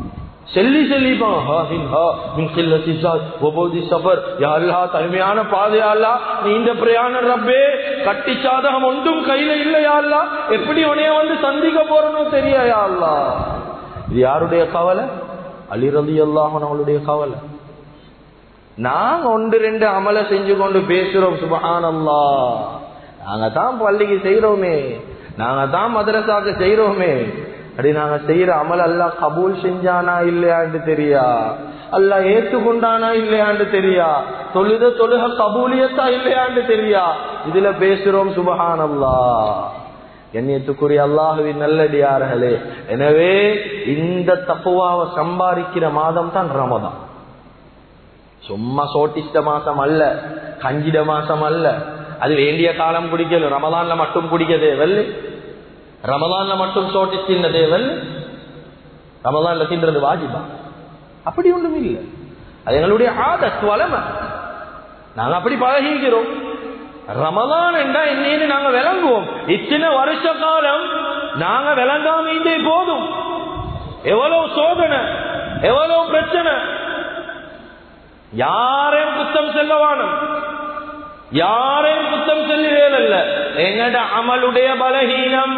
செல்லி செல்லிப்பாங்க ஹா ஹின் ஹா மின் கில்லத்தி சாத் வபோதி சஃபர் யா அல்லாஹ் தனிமையான பாதையா அல்லாஹ் நீண்ட பிரயாண ரப்பே கட்டி சாதகம் ஒன்றும் கையில இல்லையா அல்லாஹ் எப்படி உனைய வந்து சந்திக்க போறனோ தெரியாயா அல்லாஹ் இது யாருடைய கவலை அலி ரலி அல்லாஹனுடைய கவலை நாங்க ஒன்று ரெண்டு அமல செஞ்சு கொண்டு பேசுறோம் சுபஹானல்லா நாங்க தான் பள்ளிக்கு செய்யறோமே நாங்க தான் மதரசாக்கு செய்யறோமே அப்படி நாங்க செய்யற அமல் அல்லா கபூல் செஞ்சானா இல்லையான்னு தெரியா அல்லா ஏத்துக்கொண்டானா இல்லையான்னு தெரியா தொழுத தொழுக கபூலியத்தா இல்லையான்னு தெரியா இதுல பேசுறோம் சுபஹானல்லா கண்ணியத்துக்குரிய அல்லாஹுவின் நல்லடியார்களே எனவே இந்த தப்புவாவை சம்பாதிக்கிற மாதம் தான் ரமதான் சும்மா சோட்டிஷ்ட மாசம் அல்ல கஞ்சிட மாசம் அல்ல அது வேண்டிய காலம் குடிக்கல ரமதான்ல மட்டும் குடிக்க தேவல் ரமதான்ல மட்டும் சோட்டி தின்ன தேவல் ரமதான்ல தின்றது வாஜிபா அப்படி ஒன்றும் இல்லை அது எங்களுடைய ஆதத் வளமை நாங்க அப்படி பழகிக்கிறோம் ரமதான் என்றா என்னன்னு நாங்க விளங்குவோம் இத்தனை வருஷ காலம் நாங்க விளங்காம போதும் எவ்வளவு சோதனை எவ்வளவு பிரச்சனை யாரையும் குத்தம் செல்லவானும் யாரையும் குத்தம் செல்லுவேனல்ல எங்கட அமலுடைய பலகீனம்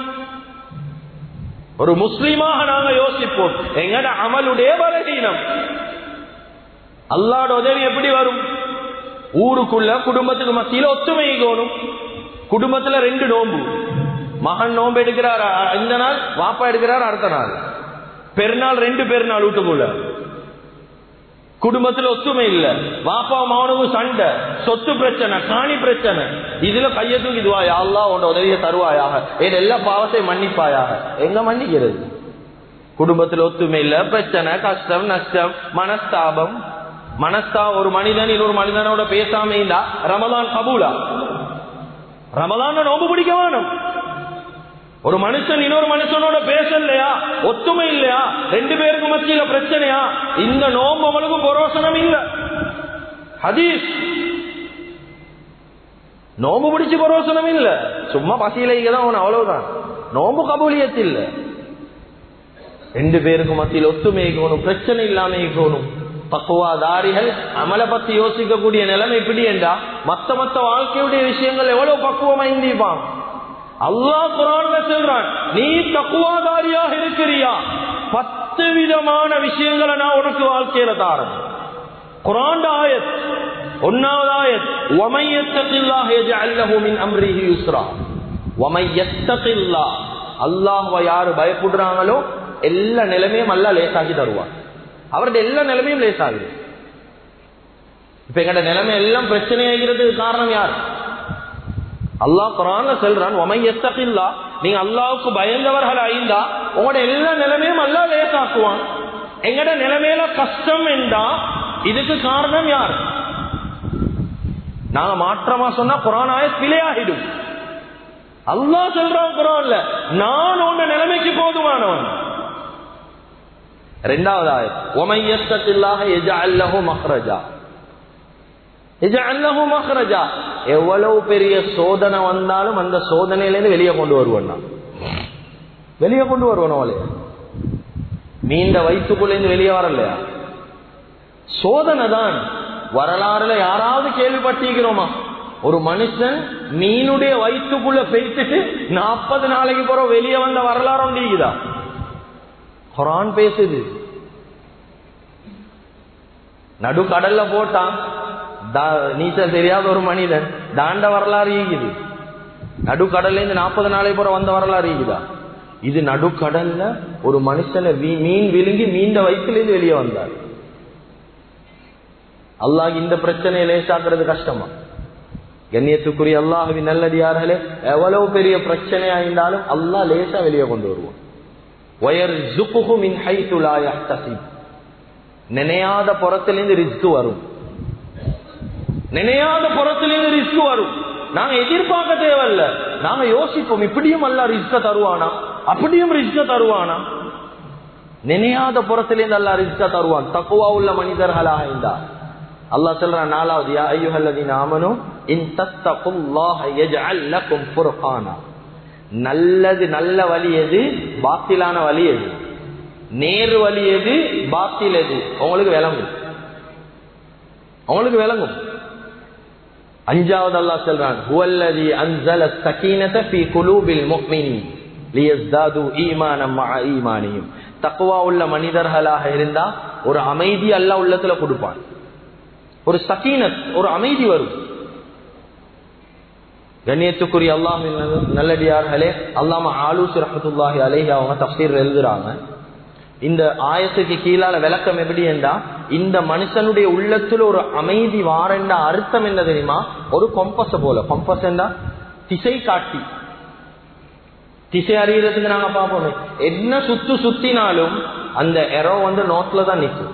ஒரு முஸ்லீமாக நாங்க யோசிப்போம் எங்கட அமலுடைய பலகீனம் அல்லாட உதவி எப்படி வரும் ஊருக்குள்ள குடும்பத்துக்கு மத்தியில ஒத்துமை கோணும் குடும்பத்துல ரெண்டு நோம்பு மகன் நோம்பு எடுக்கிறார் இந்த நாள் வாப்பா எடுக்கிறார் அடுத்த நாள் பெருநாள் ரெண்டு பெருநாள் வீட்டுக்குள்ள குடும்பத்துல ஒத்துமை இல்ல வாப்பா மகனுக்கும் சண்டை சொத்து பிரச்சனை காணி பிரச்சனை இதுல கைய தூக்கி இதுவா யாழ்லா உன் உதவிய தருவாயாக என் எல்லா பாவத்தையும் மன்னிப்பாயாக எங்க மன்னிக்கிறது குடும்பத்துல ஒத்துமை இல்ல பிரச்சனை கஷ்டம் நஷ்டம் மனஸ்தாபம் மனஸ்தா ஒரு மனிதன் இன்னொரு மனிதனோட பேசாம இருந்தா ரமதான் கபூலா ரமதான் நோம்பு பிடிக்க வேணும் ஒரு மனுஷன் இன்னொரு மனுஷனோட பேசலையா ஒத்துமை இல்லையா ரெண்டு பேருக்கு மத்தியில பிரச்சனையா இந்த நோம்பு அவனுக்கு புரோசனம் இல்ல ஹதீஸ் நோம்பு பிடிச்சு புரோசனம் இல்ல சும்மா பசியில தான் அவ்வளவுதான் நோம்பு கபூலியத்து இல்ல ரெண்டு பேருக்கு மத்தியில் ஒத்துமை இருக்கணும் பிரச்சனை இல்லாம இருக்கணும் பக்குவாதாரிகள் அமலை பத்தி யோசிக்கக்கூடிய நிலைமை எப்படி என்றா மத்த மத்த வாழ்க்கையுடைய விஷயங்கள் எவ்வளவு பக்குவமா இந்திப்பான் அல்லாஹ் குரான்ல சொல்றான் நீ தக்குவாதாரியாக இருக்கிறியா பத்து விதமான விஷயங்களை நான் உனக்கு வாழ்க்கையில தாரேன் குரான் ஆயத் ஒன்னாவது ஆயத் ஒமையத்தகில்லாஹ் யஜஅல்லஹு மின் அம்ரிஹி யுஸ்ரா ஒமையத்தகில்லாஹ் அல்லாஹ்வை யாரு பயப்படுறாங்களோ எல்லா நிலைமையும் அல்லாஹ் லேசாக்கி தருவான் அவருடைய எல்லா நிலைமையும் லேசாகுது இப்ப எங்கட நிலைமை எல்லாம் பிரச்சனையாகிறதுக்கு காரணம் யார் அல்லாஹ் குரான்ல சொல்றான் ஒமையத்தகில்லா நீங்க அல்லாவுக்கு பயந்தவர்கள் ஐந்தா உங்களோட எல்லா நிலைமையும் அல்லா லேசாக்குவான் எங்கட நிலைமையில கஷ்டம் என்றா இதுக்கு காரணம் யார் நாங்க மாற்றமா சொன்னா குரான் ஆய பிழையாகிடும் அல்லா சொல்றான் குரான்ல நான் உன்ன நிலைமைக்கு போதுமானவன் ரெண்டாவது ஆயத் ஒமையத்தகில்லாக எஜஅல்லஹு மஹ்ரஜா மஹ்ரஜா எவ்வளவு பெரிய சோதனை வந்தாலும் அந்த சோதனையிலேருந்து வெளியே கொண்டு வருவன் வெளியே கொண்டு வருவன் அவளே மீண்ட வயிற்றுக்குள்ளேருந்து வெளியே வரலையா சோதனை தான் வரலாறுல யாராவது கேள்விப்பட்டிருக்கிறோமா ஒரு மனுஷன் மீனுடைய வயிற்றுக்குள்ள பெய்த்துட்டு நாற்பது நாளைக்கு பிறகு வெளியே வந்த வரலாறு ஒன்றிக்குதா குரான் பேசுது நடு கடல்ல போட்டான் நீச்சல் தெரியாத ஒரு மனிதன் தாண்ட வரலாறு ஈகுது நடுக்கடல்ல இருந்து நாற்பது நாளை போற வந்த வரலாறு ஈகுதா இது நடுக்கடல்ல ஒரு மனுஷனை மீன் விழுங்கி மீண்ட வயிற்றிலிருந்து வெளியே வந்தார் அல்லாஹ் இந்த பிரச்சனையை லேசாக்குறது கஷ்டமா கண்ணியத்துக்குரிய அல்லாஹுவின் நல்லடியார்களே எவ்வளவு பெரிய பிரச்சனையா இருந்தாலும் அல்லாஹ் லேசா வெளியே கொண்டு வருவோம் ஒயர் ஜுப்புகு மின் ஹைத்துலாய நினையாத புறத்திலிருந்து ரிஸ்க் வரும் நினையாத புறத்திலிருந்து ரிஸ்க் வரும் நாங்க எதிர்பார்க்க தேவையில்ல நாங்க யோசிப்போம் இப்படியும் அல்ல ரிஸ்க தருவானா அப்படியும் ரிஸ்க தருவானா நினையாத புறத்திலிருந்து அல்ல ரிஸ்க தருவான் தக்குவா உள்ள மனிதர்களாக இருந்தா அல்லாஹ் சொல்றான் நாலாவது யா ஐயுஹல்லதீன ஆமனு இன் தத்தகுல்லாஹ யஜ்அல் லக்கும் ஃபுர்கானா நல்லது நல்ல வழி எது பாத்திலான வழி எது நேர் வழி எது பாத்தில் எது உங்களுக்கு விளங்கும் உங்களுக்கு விளங்கும் அஞ்சாவது அல்லாஹ் சொல்றான் ஹுவல்லதி அன்ஸல ஸகீனத ஃபீ குலூபில் முஃமினீன் லியஸ்தாது ஈமானம் மஅ ஈமானியும் தக்வா உள்ள மனிதர்களாக இருந்தா ஒரு அமைதி அல்லாஹ் உள்ளத்துல கொடுப்பான் ஒரு சகீனத் ஒரு அமைதி வரும் கண்ணியத்துக்குரிய அல்லாஹ் நல்லடியார்களே அல்லாம ஆலூசி ரஹமத்துல்லாஹி அலைஹி அவங்க தப்சீர் எழுதுறாங்க இந்த ஆயத்துக்கு கீழால விளக்கம் எப்படி என்றா இந்த மனுஷனுடைய உள்ளத்துல ஒரு அமைதி வாரண்ட அர்த்தம் என்ன தெரியுமா ஒரு கொம்பஸ் போல கொம்பஸ் என்றா திசை காட்டி திசை அறியறதுக்கு நாங்க பார்ப்போமே என்ன சுத்து சுத்தினாலும் அந்த எரோ வந்து நோட்ல தான் நிற்கும்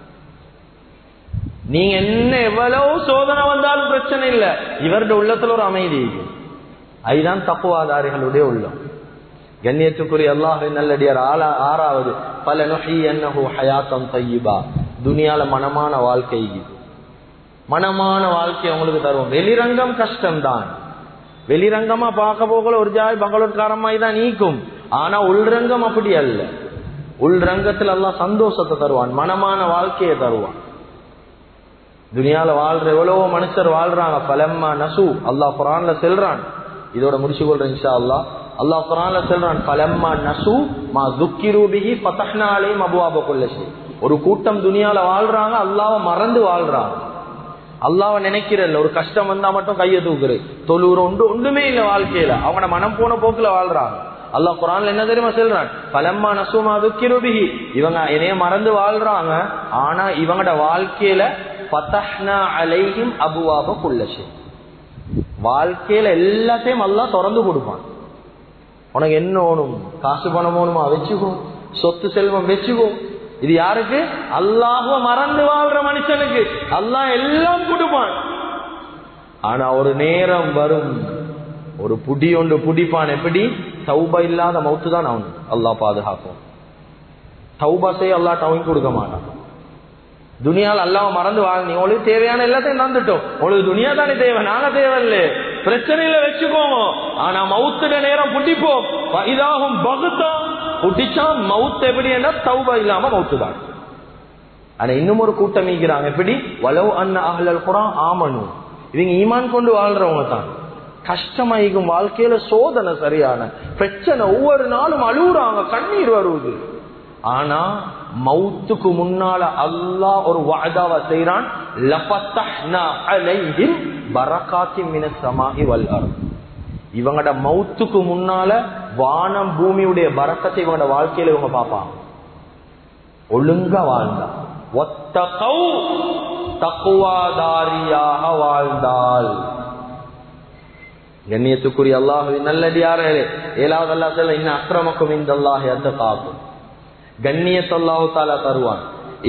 நீங்க என்ன எவ்வளவு சோதனை வந்தாலும் பிரச்சனை இல்ல இவருடைய உள்ளத்துல ஒரு அமைதி இருக்கு. அதுதான் தப்புவாதாரிகளுடைய உள்ளம் கண்ணியத்துக்குரிய அல்லாஹ் நல்லடியார் ஆளா- ஆறாவது பல நொஹி என்னஹு ஹயாத்தம் தையிபா துனியால மனமான வாழ்க்கை இது. மனமான வாழ்க்கை உங்களுக்கு தருவோம் வெளிரங்கம் கஷ்டம்தான் வெளிரங்கமா பார்க்க போகல ஒரு ஜாய் பங்களூர்காரமாய் தான் நீக்கும் ஆனா உள்ரங்கம் அப்படி அல்ல உள்ரங்கத்தில் எல்லாம் சந்தோஷத்தை தருவான் மனமான வாழ்க்கையை தருவான் துனியால வாழ்ற எவ்வளவோ மனுஷர் வாழ்றாங்க பலம்மா நசு அல்லாஹ் குரான்ல செல்றான் இதோட முடிச்சு கொள்றேன் இன்ஷா அல்லாஹ் அல்லாஹ் குரான்ல செல்றான் பலம்மா நசு மா துக்கிரு பிஹி ஃபதஹ்னா அலைஹிம் அபுவாப குல்ல ஷை ஒரு கூட்டம் துனியால வாழ்றாங்க அல்லாஹ்வை மறந்து வாழ்றாங்க அல்லாஹ்வை நினைக்கிறல்ல ஒரு கஷ்டம் வந்தா மட்டும் கையை தூக்குறது தொழுவுற ஒன்று ஒன்றுமே இல்ல வாழ்க்கையில அவங்க மனம் போன போக்குல வாழ்றாங்க அல்லாஹ் குரான்ல என்ன தெரியுமா சொல்றான் பலம்மா நசுமா துக்கிரு பிஹி இவங்க என்னைய மறந்து வாழ்றாங்க ஆனா இவங்களோட வாழ்க்கையில பத்தஹ்னா அலைஹிம் அபுவாப குல்லஷே வாழ்க்கையில எல்லாத்தையும் அல்லாஹ் திறந்து கொடுப்பான் உனக்கு என்ன வேணும் காசு பணம் வேணுமா வச்சுக்கோ சொத்து செல்வம் வச்சுக்கோ இது யாருக்கு அல்லாஹுவ மறந்து வாழ்ற மனுஷனுக்கு அல்லாஹ் எல்லாம் கொடுப்பான் ஆனா ஒரு நேரம் வரும் ஒரு புடி ஒன்று புடிப்பான் எப்படி தௌபா இல்லாத மௌத்து தான் அவன் அல்லாஹ் பாதுகாக்கும் தௌபா செய்ய அல்லாஹ் டவுன் கொடுக்க மாட்டான் துனியால் அல்லாஹ் மறந்து வாழ் உங்களுக்கு தேவையான எல்லாத்தையும் தந்துட்டோம் உங்களுக்கு துனியா தானே தேவை நாங்க தேவையில்ல பிரச்சனையில வச்சுக்கோங்க ஆனா மவுத்துட நேரம் புட்டிப்போம் இதாகும் பகுத்தா புட்டிச்சா மவுத் எப்படி என்ன தௌபா இல்லாம மவுத்து தான் ஆனா இன்னும் ஒரு கூட்டம் ஈக்கிறாங்க எப்படி வலவு அண்ணா அகலல் குரான் ஆமனு இவங்க ஈமான் கொண்டு வாழ்றவங்க தான் கஷ்டமாயிக்கும் வாழ்க்கையில சோதனை சரியான பிரச்சனை ஒவ்வொரு நாளும் அழுகுறாங்க கண்ணீர் வருவது ஆனா மவுத்துக்கு முன்னால அல்லாஹ் ஒரு வாதாவை செய்யறான் லபத்தஹ்னா அலைஹிம் பரகாத்தி மினஸ் ஸமாஇ வல் அர்த் இவங்கட மவுத்துக்கு முன்னால வானம் பூமியுடைய பரக்கத்தை இவங்கட வாழ்க்கையில இவங்க பார்ப்பாங்க ஒழுங்கா வாழ்ந்தா ஒத்தகௌ தக்குவாதாரியாக வாழ்ந்தால் கண்ணியத்துக்குரிய அல்லாஹுவின் நல்லடியார்களே ஏழாவது அல்லா சொல்ல இன்னும் அக்கிரமக்கும் இந்த அல்லாஹ் அந்த காக்கும் கண்ணியத்தல்லாஹு தாலா தருவான்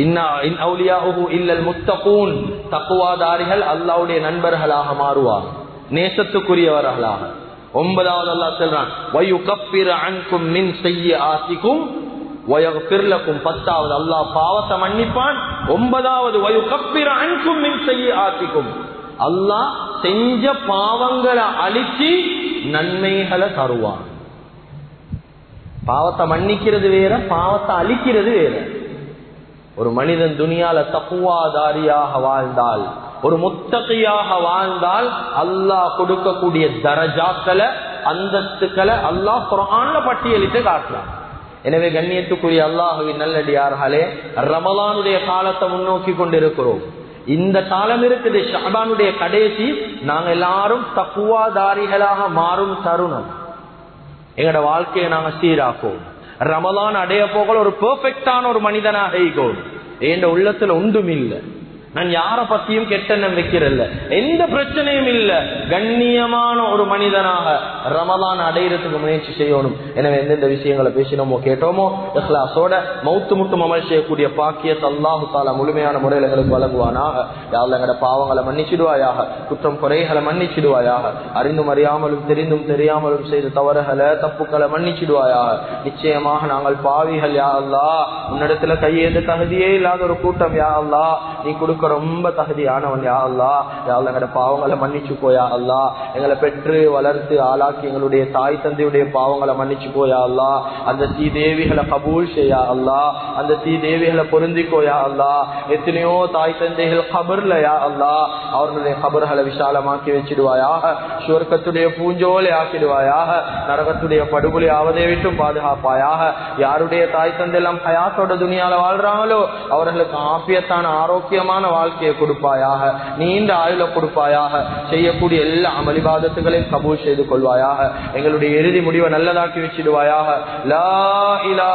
தக்குவாதாரிகள் அல்லாவுடைய நண்பர்களாக மாறுவார் நேசத்துக்குரியவர்களாக ஒன்பதாவது அல்லா சொல்றான் வயு கப்பிர அன்கும் மின் செய்ய ஆசிக்கும் வயப்பிர்லக்கும் பத்தாவது அல்லாஹ் பாவத்தை மன்னிப்பான் ஒன்பதாவது வயு கப்பிர அன்கும் மின் செய்ய ஆசிக்கும் அல்லாஹ் செஞ்ச பாவங்களை அழிச்சு நன்மைகளை தருவான் பாவத்தை மன்னிக்கிறது வேற பாவத்தை அழிக்கிறது வேற ஒரு மனிதன் துனியால தப்புவாதாரியாக வாழ்ந்தால் ஒரு முத்தகையாக வாழ்ந்தால் அல்லாஹ் கொடுக்கக்கூடிய தரஜாக்களை அந்தஸ்துக்களை அல்லாஹ் குரான்ல பட்டியலிட்டு காட்டுறான் எனவே கண்ணியத்துக்குரிய அல்லாஹுவின் நல்லடியார்களே ரமலானுடைய காலத்தை முன்னோக்கி கொண்டிருக்கிறோம் இந்த காலம் இருக்குது ஷாபானுடைய கடைசி நாங்க எல்லாரும் தப்புவாதாரிகளாக மாறும் தருணம் எங்கட வாழ்க்கையை நாங்க சீராக்கும் ரமலான் அடைய போகல ஒரு பெர்ஃபெக்டான ஒரு மனிதனாக ஈகோம் என் உள்ளத்துல ஒன்றும் இல்லை நான் யார பத்தியும் கெட்டெண்ணம் வைக்கிறல்ல எந்த பிரச்சனையும் இல்ல கண்ணியமான ஒரு மனிதனாக ரமலான் அடையிறதுக்கு முயற்சி செய்யணும் எனவே எந்தெந்த விஷயங்களை பேசினோமோ கேட்டோமோ இஹ்லாசோட மௌத்து முட்டும் அமல் செய்யக்கூடிய பாக்கியத்தை அல்லாஹு தாலா முழுமையான முறையில் எங்களுக்கு வழங்குவானாக யாவில் எங்கட பாவங்களை மன்னிச்சிடுவாயாக குற்றம் குறைகளை மன்னிச்சிடுவாயாக அறிந்தும் அறியாமலும் தெரிந்தும் தெரியாமலும் செய்த தவறுகளை தப்புக்களை மன்னிச்சிடுவாயாக நிச்சயமாக நாங்கள் பாவிகள் யா அல்லா உன்னிடத்துல கையேந்த தகுதியே இல்லாத ஒரு கூட்டம் யா அல்லா நீ கொடுக்க கொடுக்க ரொம்ப தகுதியானவன் யா அல்லா யா அல்லா எங்களோட பாவங்களை மன்னிச்சுக்கோயா அல்லா எங்களை பெற்று வளர்த்து ஆளாக்கி எங்களுடைய தாய் தந்தையுடைய பாவங்களை மன்னிச்சுக்கோயா அல்லா அந்த தீ தேவிகளை கபூல் செய்யா அல்லா அந்த தீ தேவிகளை பொருந்திக்கோயா அல்லா எத்தனையோ தாய் தந்தைகள் கபர்ல யா அல்லா அவர்களுடைய கபர்களை விசாலமாக்கி வச்சிடுவாயாக சுவர்க்கத்துடைய பூஞ்சோலை ஆக்கிடுவாயாக நரகத்துடைய படுகொலை ஆவதை விட்டும் பாதுகாப்பாயாக யாருடைய தாய் தந்தை எல்லாம் ஹயாத்தோட துணியால வாழ்றாங்களோ அவர்களுக்கு ஆப்பியத்தான ஆரோக்கியமான வாழ்க்கையை கொடுப்பாயாக நீண்ட ஆயுள கொடுப்பாயாக செய்யக்கூடிய எல்லா அமளிபாதத்துகளையும் கபூல் செய்து கொள்வாயாக எங்களுடைய இறுதி முடிவை நல்லதாக்கி வச்சிடுவாயாக லா இலா